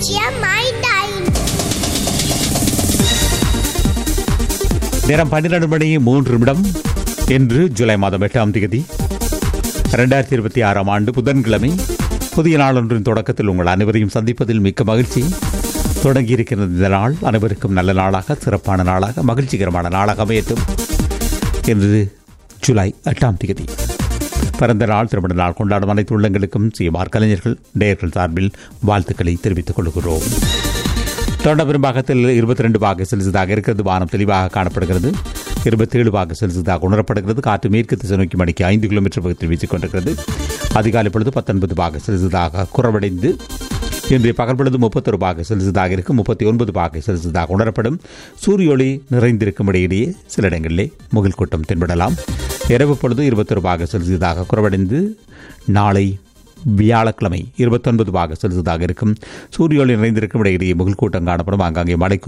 பூஜ்ஜியம் ஐந்து ஐந்து நேரம் பன்னிரண்டு மணி மூன்று நிமிடம் இன்று ஜூலை மாதம் எட்டாம் தேதி ரெண்டாயிரத்தி இருபத்தி ஆறாம் ஆண்டு புதன்கிழமை புதிய நாளொன்றின் தொடக்கத்தில் உங்கள் அனைவரையும் சந்திப்பதில் மிக்க மகிழ்ச்சி தொடங்கியிருக்கிறது இந்த நாள் அனைவருக்கும் நல்ல நாளாக சிறப்பான நாளாக மகிழ்ச்சிகரமான நாளாக அமையட்டும் இன்று ஜூலை எட்டாம் தேதி பிறந்த நாள் திருமண நாள் கொண்டாடும் அனைத்து உள்ளங்களுக்கும் சிஎம்ஆர் கலைஞர்கள் நேயர்கள் சார்பில் வாழ்த்துக்களை தெரிவித்துக் கொள்கிறோம் தொடர்ந்த பெரும்பாகத்தில் இருபத்தி ரெண்டு பாக செல்சியஸாக இருக்கிறது வானம் தெளிவாக காணப்படுகிறது இருபத்தேழு பாக செல்சியஸாக உணரப்படுகிறது காற்று மேற்கு திசை நோக்கி மணிக்கு ஐந்து கிலோமீட்டர் வேகத்தில் வீசிக் கொண்டிருக்கிறது அதிகாலை பொழுது பத்தொன்பது பாக செல்சியஸாக குறைவடைந்து இன்றைய பகல் பொழுது முப்பத்தொரு பாக செல்சியஸாக இருக்கும் முப்பத்தி ஒன்பது பாக செல்சியஸாக உணரப்படும் சூரிய ஒளி நிறைந்திருக்கும் இடையிலேயே சில இடங்களிலே முகில் கூட்டம் தென்படலாம் இரவு பொழுது இருபத்தொரு பாக செல்சியஸாக குறைவடைந்து நாளை வியாழக்கிழமை இருபத்தொன்பது பாக செல்சியஸாக இருக்கும் சூரிய ஒளி நிறைந்திருக்கும் இடையிலேயே முகில் கூட்டம் காணப்படும் ஆங்காங்கே மழை